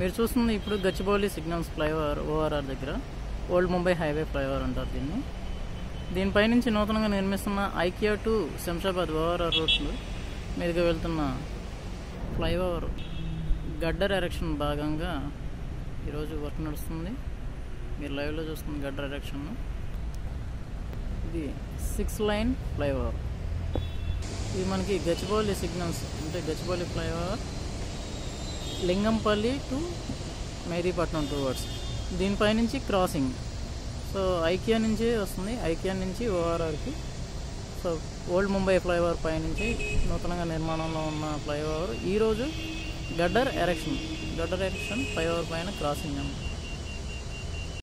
మీరు చూస్తుంది ఇప్పుడు గచ్చిబౌలి సిగ్నల్స్ ఫ్లైఓవర్ ఓఆర్ఆర్ దగ్గర ఓల్డ్ ముంబై హైవే ఫ్లైఓవర్ అంటారు దీన్ని దీనిపై నుంచి నూతనంగా నిర్మిస్తున్న IKEA to Shamshabad ORR road మీదుగా వెళ్తున్న ఫ్లైఓవర్ గడ్డర్ ఎరెక్షన్ భాగంగా ఈరోజు వర్క్ నడుస్తుంది మీరు లైవ్లో చూస్తుంది గడ్డర్ ఎరెక్షన్ ఇది సిక్స్ లైన్ ఫ్లైఓవర్ ఇది మనకి గచ్చిబౌలి సిగ్నల్స్ అంటే Gachibowli flyover Lingampally to Mehdipatnam towards దీనిపై నుంచి క్రాసింగ్ సో ఐకియా నుంచి వస్తుంది ఐకియా నుంచి ఓఆర్ఆర్కి సో ఓల్డ్ ముంబై ఫ్లైఓవర్ పై నుంచి నూతనంగా నిర్మాణంలో ఉన్న ఫ్లైఓవర్ ఈరోజు girder erection girder erection flyover పైన క్రాసింగ్ అన్నమాట